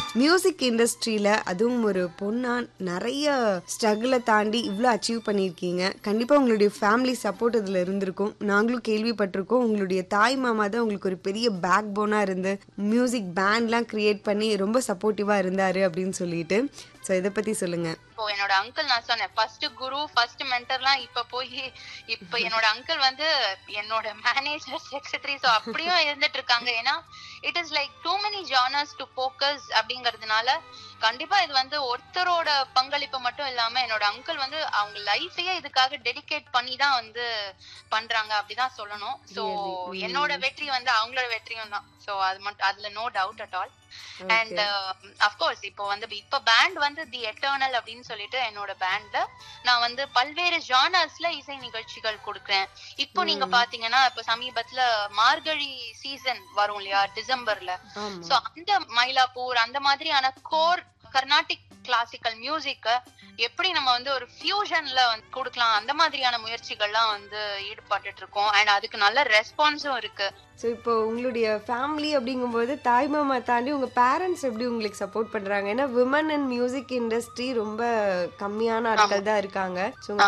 Music இண்டஸ்ட்ரியில அதுவும் ஒரு பொண்ணா நிறைய ஸ்ட்ரகிளை தாண்டி இவ்வளோ அச்சீவ் பண்ணியிருக்கீங்க கண்டிப்பா உங்களுடைய ஃபேமிலி சப்போர்ட் இதுல இருந்திருக்கும் நாங்களும் கேள்விப்பட்டிருக்கோம் உங்களுடைய தாய் மாமா தான் உங்களுக்கு ஒரு பெரிய பேக் போனா இருந்து மியூசிக் பேண்ட்லாம் கிரியேட் பண்ணி ரொம்ப சப்போர்ட்டிவா இருந்தாரு அப்படின்னு சொல்லிட்டு ஸோ இதை பத்தி சொல்லுங்க இப்போ என்னோட அங்கிள் நான் சொன்னேன் ஃபர்ஸ்ட் குரு ஃபர்ஸ்ட் மென்டர்லாம் இப்ப போய் இப்ப என்னோட அங்கிள் வந்து என்னோட மேனேஜர் செக்ரட்டரி ஸோ அப்படியும் இருந்துட்டு இருக்காங்க ஏன்னா it is like too many genres to focus அப்படிங்கறதுனால கண்டிப்பா இது வந்து ஒருத்தரோட பங்களிப்பு மட்டும் இல்லாம என்னோட அங்கிள் வந்து அவங்க லைஃபையே இதுக்காக டெடிகேட் பண்ணி தான் வந்து பண்றாங்க அப்படிதான் சொல்லணும் ஸோ Really? என்னோட வெற்றி வந்து அவங்களோட வெற்றியும் தான் ஸோ அது மட்டும் அதுல no doubt at all and of course இப்போ வந்து இப்ப பேண்ட் வந்து தி எட்டர்னல் அப்படின்னு சொல்லிட்டு என்னோட பேண்ட்ல நான் வந்து பல்வேறு ஜானர்ஸ்ல இசை நிகழ்ச்சிகள் கொடுக்குறேன் இப்போ நீங்க பாத்தீங்கன்னா இப்ப சமீபத்துல மார்கழி சீசன் வரும் இல்லையா டிசம்பர்ல ஆமா சோ அந்த மயிலாப்பூர் அந்த மாதிரியான கோர் கர்நாடிக் கிளாசிக்கல் மியூசிக்க எப்படி நம்ம வந்து ஒரு ஃபியூஷன்ல வந்து கொடுக்கலாம் அந்த மாதிரியான முயற்சிகள்லாம் வந்து ஈடுபட்டுட்டு இருக்கோம் அண்ட் அதுக்கு நல்ல ரெஸ்பான்ஸும் இருக்கு ஸோ இப்போ உங்களுடைய ஃபேமிலி அப்படிங்கும்போது தாய் மாமா தாண்டி உங்கள் பேரண்ட்ஸ் எப்படி உங்களுக்கு சப்போர்ட் பண்ணுறாங்க ஏன்னா விமன் அண்ட் மியூசிக் இண்டஸ்ட்ரி ரொம்ப கம்மியான ஆட்கள் தான் இருக்காங்க ஸோ